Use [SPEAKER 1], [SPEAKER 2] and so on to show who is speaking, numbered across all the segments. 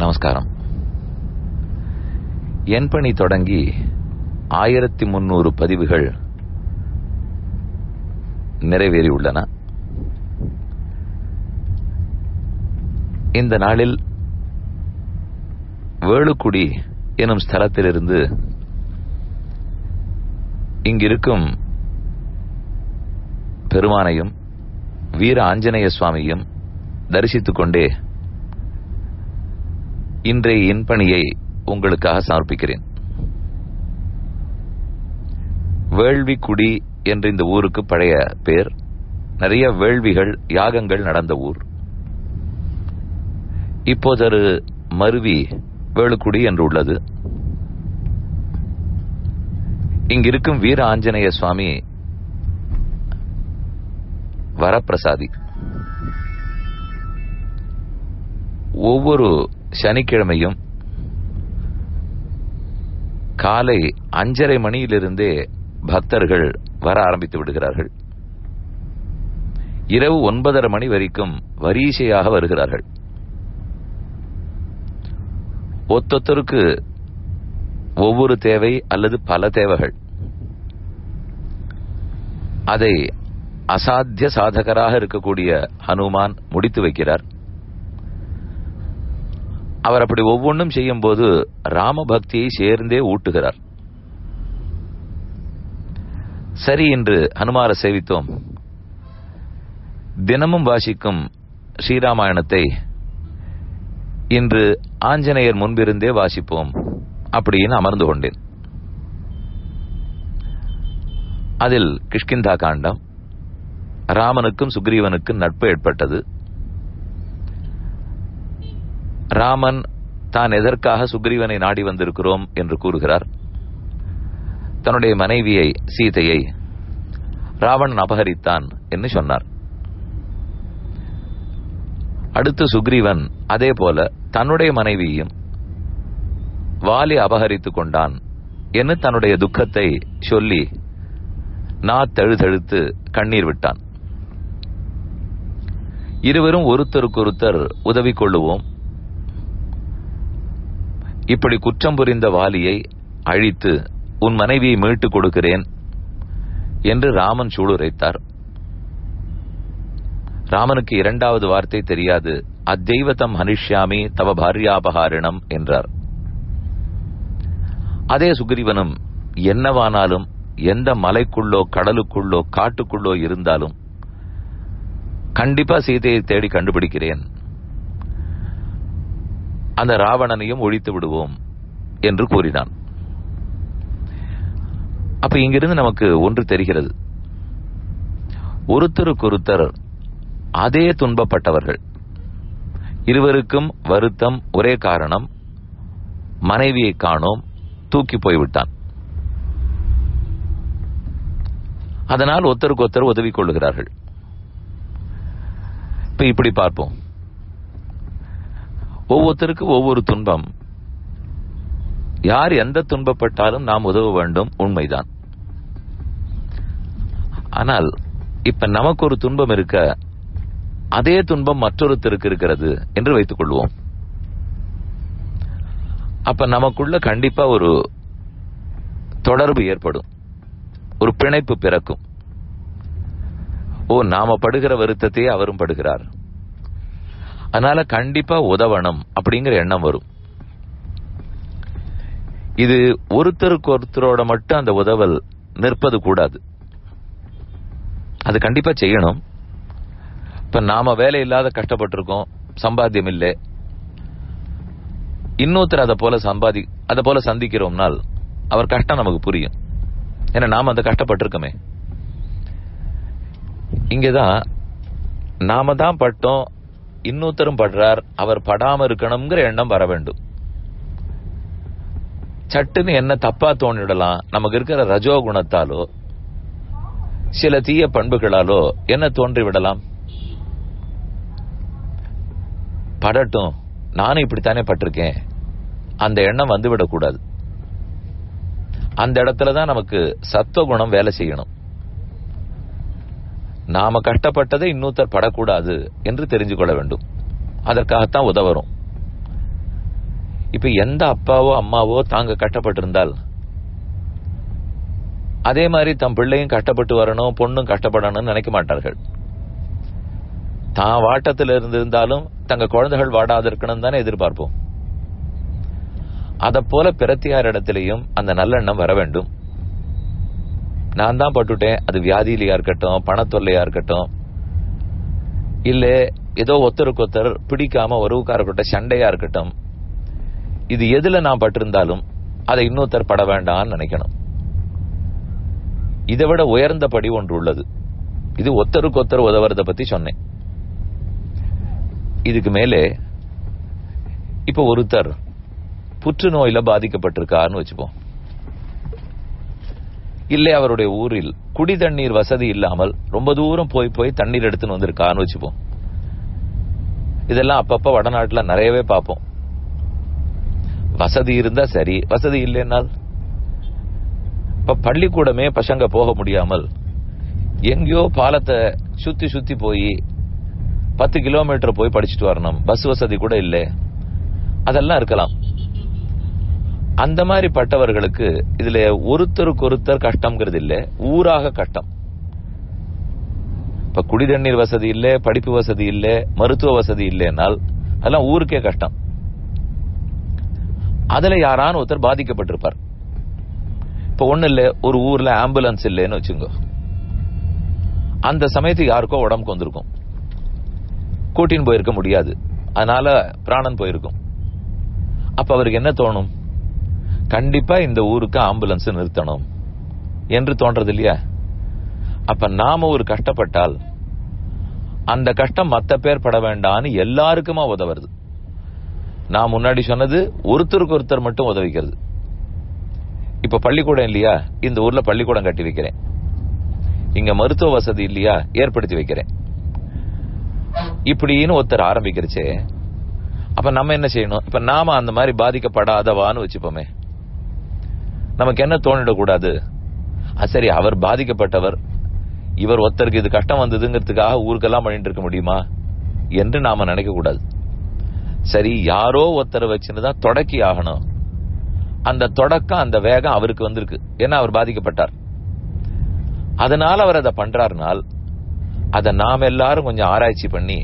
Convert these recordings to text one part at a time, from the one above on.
[SPEAKER 1] நமஸ்காரம் என் பணி தொடங்கி ஆயிரத்தி முன்னூறு பதிவுகள் நிறைவேறியுள்ளன இந்த நாளில் வேளுக்குடி எனும் ஸ்தலத்திலிருந்து இங்கிருக்கும் பெருமானையும் வீர ஆஞ்சநேய சுவாமியும் தரிசித்துக் கொண்டே இன்றைய இன்பணியை உங்களுக்காக சமர்ப்பிக்கிறேன் வேள்விக்குடி என்ற இந்த ஊருக்கு பழைய பேர் நிறைய வேள்விகள் யாகங்கள் நடந்த ஊர் இப்போதொரு மருவி வேளுக்குடி என்று உள்ளது இங்கிருக்கும் வீர ஆஞ்சநேய சுவாமி வரப்பிரசாதி ஒவ்வொரு சனிக்கிழமையும் காலை அஞ்சரை மணியிலிருந்தே பக்தர்கள் வர ஆரம்பித்து விடுகிறார்கள் இரவு ஒன்பதரை மணி வரைக்கும் வரிசையாக வருகிறார்கள் ஒத்தொத்தருக்கு ஒவ்வொரு தேவை அல்லது பல தேவைகள் அதை அசாத்திய சாதகராக இருக்கக்கூடிய ஹனுமான் முடித்து வைக்கிறார் அவர் அப்படி ஒவ்வொன்றும் செய்யும் போது ராம பக்தியை சேர்ந்தே ஊட்டுகிறார் சரி என்று ஹனுமார சேவித்தோம் தினமும் வாசிக்கும் ஸ்ரீராமாயணத்தை இன்று ஆஞ்சநேயர் முன்பிருந்தே வாசிப்போம் அப்படின்னு அமர்ந்து கொண்டேன் அதில் கிஷ்கிந்தா காண்டம் ராமனுக்கும் சுக்ரீவனுக்கும் நட்பு ஏற்பட்டது ராமன் தான் எதற்காக சுக்ரீவனை நாடி வந்திருக்கிறோம் என்று கூறுகிறார் தன்னுடைய மனைவியை சீதையை ராவணன் அபகரித்தான் என்று சொன்னார் அடுத்து சுக்ரீவன் அதே போல தன்னுடைய மனைவியையும் வாலி அபகரித்துக் கொண்டான் என்று தன்னுடைய துக்கத்தை சொல்லி நா தழுதழுத்து கண்ணீர் விட்டான் இருவரும் ஒருத்தருக்கொருத்தர் உதவி கொள்ளுவோம் இப்படி குற்றம் புரிந்த வாலியை அழித்து உன் மனைவியை மீட்டுக் கொடுக்கிறேன் என்று ராமன் சூளுரைத்தார் ராமனுக்கு இரண்டாவது வார்த்தை தெரியாது அத்தெய்வத்தம் ஹனிஷ்யாமி தவ பாரியாபகாரிணம் என்றார் அதே சுக்ரீவனும் என்னவானாலும் எந்த மலைக்குள்ளோ கடலுக்குள்ளோ காட்டுக்குள்ளோ இருந்தாலும் கண்டிப்பா சீதையை தேடி கண்டுபிடிக்கிறேன் அந்த ராவணனையும் ஒழித்து விடுவோம் என்று கூறினான் அப்ப இங்கிருந்து நமக்கு ஒன்று தெரிகிறது ஒருத்தருக்கொருத்தர் அதே துன்பப்பட்டவர்கள் இருவருக்கும் வருத்தம் ஒரே காரணம் மனைவியை காணோம் தூக்கி போய்விட்டான் அதனால் ஒருத்தருக்கு ஒருத்தர் உதவி கொள்ளுகிறார்கள் இப்ப இப்படி பார்ப்போம் ஒவ்வொருத்தருக்கு ஒவ்வொரு துன்பம் யார் எந்த துன்பப்பட்டாலும் நாம் உதவ வேண்டும் உண்மைதான் ஆனால் இப்ப நமக்கு ஒரு துன்பம் இருக்க அதே துன்பம் மற்றொருத்தருக்கு இருக்கிறது என்று வைத்துக் கொள்வோம் அப்ப நமக்குள்ள கண்டிப்பா ஒரு தொடர்பு ஏற்படும் ஒரு பிணைப்பு பிறக்கும் ஓ நாம படுகிற வருத்தத்தையே அவரும் படுகிறார் அதனால கண்டிப்பா உதவணும் அப்படிங்கிற எண்ணம் வரும் இது ஒருத்தருக்கு ஒருத்தரோட மட்டும் அந்த உதவல் நிற்பது கூடாது அது கண்டிப்பா செய்யணும் இப்ப நாம வேலை இல்லாத கஷ்டப்பட்டிருக்கோம் சம்பாத்தியம் இல்லை இன்னொருத்தர் அதை போல சம்பாதி அதை போல சந்திக்கிறோம்னால் அவர் கஷ்டம் நமக்கு புரியும் ஏன்னா நாம அந்த கஷ்டப்பட்டிருக்கோமே இங்கதான் நாம தான் பட்டோம் இன்னொருத்தரும் படுறார் அவர் படாம இருக்கணுங்கிற எண்ணம் வர வேண்டும் சட்டுன்னு என்ன தப்பா தோணிடலாம் நமக்கு இருக்கிற ரஜோ குணத்தாலோ சில தீய பண்புகளாலோ என்ன தோன்றி விடலாம் படட்டும் நானும் இப்படித்தானே பட்டிருக்கேன் அந்த எண்ணம் வந்து விடக்கூடாது அந்த இடத்துல தான் நமக்கு சத்துவ குணம் வேலை செய்யணும் நாம கஷ்டப்பட்டதை இன்னொருத்தர் படக்கூடாது என்று தெரிஞ்சு கொள்ள வேண்டும் அதற்காகத்தான் உதவரும் இப்ப எந்த அப்பாவோ அம்மாவோ தாங்க கஷ்டப்பட்டிருந்தால் அதே மாதிரி தம் பிள்ளையும் கஷ்டப்பட்டு வரணும் பொண்ணும் கஷ்டப்படணும்னு நினைக்க மாட்டார்கள் தான் வாட்டத்தில் இருந்திருந்தாலும் தங்க குழந்தைகள் வாடாது இருக்கணும் தானே எதிர்பார்ப்போம் அத போல பிரத்தியார் இடத்திலையும் அந்த நல்லெண்ணம் வர வேண்டும் நான் தான் பட்டுட்டேன் அது வியாதியிலையா இருக்கட்டும் பணத்தொல்லையா இருக்கட்டும் இல்ல ஏதோ ஒருத்தருக்கு ஒருத்தர் பிடிக்காம உறவுக்காரர்கிட்ட சண்டையா இருக்கட்டும் இது எதுல நான் பட்டிருந்தாலும் அதை இன்னொருத்தர் பட வேண்டாம்னு நினைக்கணும் இதை விட உயர்ந்த படி ஒன்று உள்ளது இது ஒத்தருக்கு ஒத்தர் உதவுறத பத்தி சொன்னேன் இதுக்கு மேலே இப்ப ஒருத்தர் புற்றுநோயில பாதிக்கப்பட்டிருக்காருன்னு வச்சுப்போம் இல்லை அவருடைய ஊரில் குடி தண்ணீர் வசதி இல்லாமல் ரொம்ப தூரம் போய் போய் தண்ணீர் எடுத்துன்னு வந்திருக்கான்னு வச்சுப்போம் இதெல்லாம் அப்பப்ப வடநாட்டுல நிறையவே பார்ப்போம் வசதி இருந்தா சரி வசதி இல்லைன்னால் இப்ப பள்ளிக்கூடமே பசங்க போக முடியாமல் எங்கேயோ பாலத்தை சுத்தி சுத்தி போய் பத்து கிலோமீட்டர் போய் படிச்சுட்டு வரணும் பஸ் வசதி கூட இல்லை அதெல்லாம் இருக்கலாம் அந்த மாதிரி பட்டவர்களுக்கு இதுல ஒருத்தருக்கு ஒருத்தர் கஷ்டம்ங்கிறது இல்ல ஊராக கஷ்டம் இப்ப குடி தண்ணீர் வசதி இல்ல படிப்பு வசதி இல்ல மருத்துவ வசதி இல்லைன்னால் அதெல்லாம் ஊருக்கே கஷ்டம் அதுல யாரான ஒருத்தர் பாதிக்கப்பட்டிருப்பார் இப்ப ஒண்ணு இல்ல ஒரு ஊர்ல ஆம்புலன்ஸ் இல்லைன்னு வச்சுங்க அந்த சமயத்துக்கு யாருக்கோ உடம்புக்கு வந்திருக்கும் கூட்டின்னு போயிருக்க முடியாது அதனால பிராணன் போயிருக்கும் அப்ப அவருக்கு என்ன தோணும் கண்டிப்பா இந்த ஊருக்கு ஆம்புலன்ஸ் நிறுத்தணும் என்று தோன்றது இல்லையா அப்ப நாம ஒரு கஷ்டப்பட்டால் அந்த கஷ்டம் மத்த பேர் பட வேண்டான்னு எல்லாருக்குமா உதவுறது நான் முன்னாடி சொன்னது ஒருத்தருக்கு ஒருத்தர் மட்டும் உதவிக்கிறது இப்ப பள்ளிக்கூடம் இல்லையா இந்த ஊர்ல பள்ளிக்கூடம் கட்டி வைக்கிறேன் இங்க மருத்துவ வசதி இல்லையா ஏற்படுத்தி வைக்கிறேன் இப்படின்னு ஒருத்தர் ஆரம்பிக்கிறச்சே அப்ப நம்ம என்ன செய்யணும் இப்ப நாம அந்த மாதிரி பாதிக்கப்படாதவான்னு வச்சுப்போமே நமக்கு என்ன தோணிடக்கூடாது சரி அவர் பாதிக்கப்பட்டவர் இவர் ஒருத்தருக்கு இது கஷ்டம் வந்ததுங்கிறதுக்காக ஊருக்கெல்லாம் பண்ணிட்டு இருக்க முடியுமா என்று நாம நினைக்க கூடாது சரி யாரோ ஒருத்தரை வச்சுன்னு தான் தொடக்கி ஆகணும் அந்த தொடக்கம் அந்த வேகம் அவருக்கு வந்திருக்கு ஏன்னா அவர் பாதிக்கப்பட்டார் அதனால அவர் அதை பண்றாருனால் அதை நாம் எல்லாரும் கொஞ்சம் ஆராய்ச்சி பண்ணி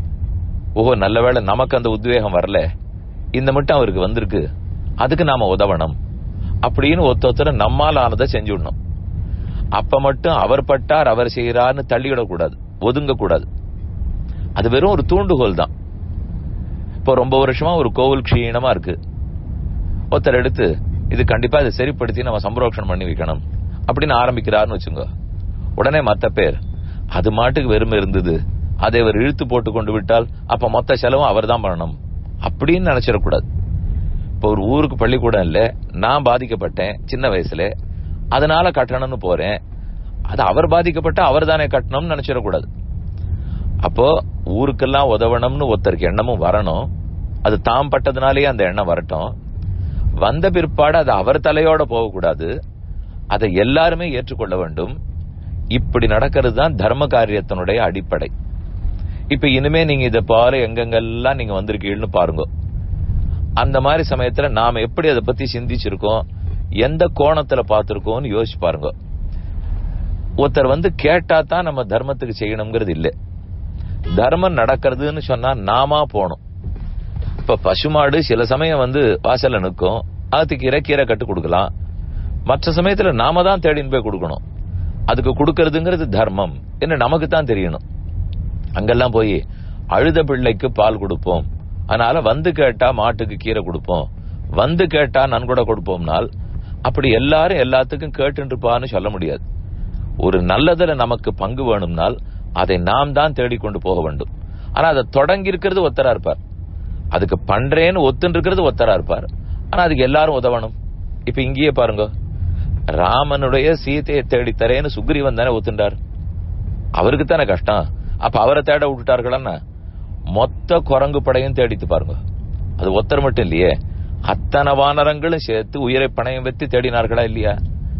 [SPEAKER 1] ஓஹோ நல்ல வேளை நமக்கு அந்த உத்வேகம் வரல இந்த மட்டும் அவருக்கு வந்திருக்கு அதுக்கு நாம உதவணும் அப்படின்னு ஒருத்த ஒருத்தர நம்மால் ஆனதை செஞ்சுடணும் அப்ப மட்டும் அவர் பட்டார் அவர் செய்யறார்னு தள்ளிவிடக்கூடாது ஒதுங்க கூடாது அது வெறும் ஒரு தூண்டுகோல் தான் இப்போ ரொம்ப வருஷமா ஒரு கோவில் க்ஷீணமா இருக்கு ஒருத்தர் எடுத்து இது கண்டிப்பா இதை சரிப்படுத்தி நம்ம சம்பரோஷணம் பண்ணி வைக்கணும் அப்படின்னு ஆரம்பிக்கிறாருன்னு வச்சுங்க உடனே மத்த பேர் அது மாட்டுக்கு வெறுமை இருந்தது அதை அவர் இழுத்து போட்டு கொண்டு விட்டால் அப்ப மொத்த செலவும் அவர் தான் பண்ணணும் அப்படின்னு நினைச்சிடக்கூடாது இப்போ ஒரு ஊருக்கு பள்ளிக்கூடம் இல்ல நான் பாதிக்கப்பட்டேன் சின்ன வயசுல அதனால கட்டணும்னு போறேன் அது அவர் பாதிக்கப்பட்ட அவர் தானே கட்டணும்னு நினைச்சிடக்கூடாது அப்போ ஊருக்கெல்லாம் உதவணும்னு ஒருத்தருக்கு எண்ணமும் வரணும் அது தாம் பட்டதுனாலேயே அந்த எண்ணம் வரட்டும் வந்த பிற்பாடு அது அவர் தலையோட போகக்கூடாது அதை எல்லாருமே ஏற்றுக்கொள்ள வேண்டும் இப்படி நடக்கிறது தான் தர்ம காரியத்தினுடைய அடிப்படை இப்ப இனிமே நீங்க இதை பாரு எங்கெங்கெல்லாம் நீங்க வந்திருக்கீங்கன்னு பாருங்க அந்த மாதிரி சமயத்துல நாம எப்படி அதை பத்தி சிந்திச்சிருக்கோம் எந்த கோணத்துல பார்த்திருக்கோம்னு யோசிச்சு பாருங்க ஒருத்தர் வந்து கேட்டா தான் நம்ம தர்மத்துக்கு செய்யணுங்கிறது இல்ல தர்மம் நடக்கிறதுன்னு சொன்னா நாமா போகணும் இப்ப பசுமாடு சில சமயம் வந்து வாசல்ல நிற்கும் அதுக்கு இறக்கீரை கட்டு கொடுக்கலாம் மற்ற சமயத்துல நாம தான் தேடின்னு போய் கொடுக்கணும் அதுக்கு கொடுக்கறதுங்கிறது தர்மம் என்ன நமக்கு தான் தெரியணும் அங்கெல்லாம் போய் அழுத பிள்ளைக்கு பால் கொடுப்போம் அதனால வந்து கேட்டா மாட்டுக்கு கீரை கொடுப்போம் வந்து கேட்டா நன்கொடை கொடுப்போம்னால் அப்படி எல்லாரும் எல்லாத்துக்கும் கேட்டுருப்பான்னு சொல்ல முடியாது ஒரு நல்லதுல நமக்கு பங்கு வேணும்னால் அதை நாம் தான் தேடிக்கொண்டு போக வேண்டும் ஆனா அதை தொடங்கி இருக்கிறது ஒத்தரா இருப்பார் அதுக்கு பண்றேன்னு ஒத்துன்னு இருக்கிறது ஒத்தரா இருப்பார் ஆனா அதுக்கு எல்லாரும் உதவணும் இப்ப இங்கேயே பாருங்க ராமனுடைய சீதையை தேடி தரேன்னு சுக்ரீவன் தானே ஒத்துண்டார் அவருக்கு தானே கஷ்டம் அப்ப அவரை தேட விட்டுட்டார்களா மொத்த குரங்கு படையும் தேடித்து பாருங்க அது ஒத்தர் மட்டும் இல்லையே அத்தனை வானரங்களும் சேர்த்து உயிரை பணையம் வைத்து தேடினார்களா இல்லையா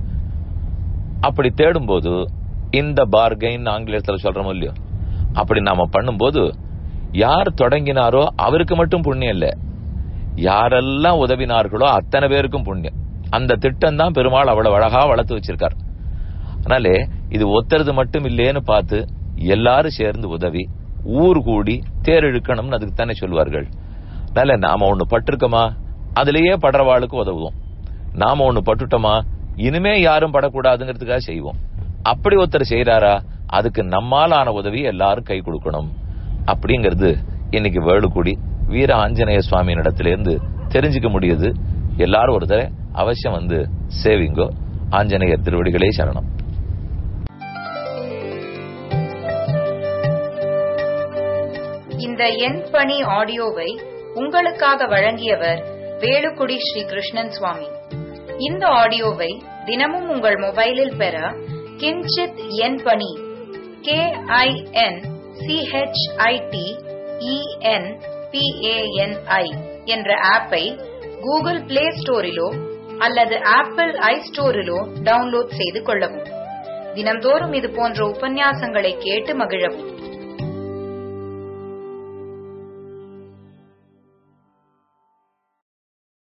[SPEAKER 1] அப்படி தேடும்போது இந்த பார்கைன் ஆங்கிலத்துல சொல்றோமோ இல்லையோ அப்படி நாம பண்ணும்போது யார் தொடங்கினாரோ அவருக்கு மட்டும் புண்ணியம் இல்ல யாரெல்லாம் உதவினார்களோ அத்தனை பேருக்கும் புண்ணியம் அந்த திட்டம் தான் பெருமாள் அவ்வளவு அழகா வளர்த்து வச்சிருக்கார் அதனாலே இது ஒத்துறது மட்டும் இல்லேன்னு பார்த்து எல்லாரும் சேர்ந்து உதவி ஊர் கூடி தேர் இழுக்கணும்னு அதுக்கு தானே சொல்வார்கள் அதனால நாம ஒண்ணு பட்டிருக்கோமா அதுலயே படுறவாளுக்கு உதவுவோம் நாம ஒண்ணு பட்டுட்டோமா இனிமே யாரும் படக்கூடாதுங்கிறதுக்காக செய்வோம் அப்படி ஒருத்தர் செய்யறாரா அதுக்கு நம்மால் ஆன உதவி எல்லாரும் கை கொடுக்கணும் அப்படிங்கிறது இன்னைக்கு வேலுக்குடி வீர ஆஞ்சநேய சுவாமியின் இடத்துல இருந்து தெரிஞ்சுக்க முடியுது எல்லாரும் ஒருத்தரை அவசியம் வந்து சேவிங்கோ ஆஞ்சநேயர் திருவடிகளே சரணம்
[SPEAKER 2] இந்த எண் பணி ஆடியோவை உங்களுக்காக வழங்கியவர் வேலுக்குடி ஸ்ரீ கிருஷ்ணன் சுவாமி இந்த ஆடியோவை தினமும் உங்கள் மொபைலில் பெற கிஞ்சித் எண் பணி கே ஐ என் சிஹெச்ஐடி இஎன் பிஏஎன்ஐ என்ற ஆப்பை கூகுள் பிளே ஸ்டோரிலோ அல்லது ஆப்பிள் ஐ ஸ்டோரிலோ டவுன்லோட் செய்து கொள்ளவும் தினம்தோறும் இது போன்ற உபன்யாசங்களை கேட்டு மகிழவும்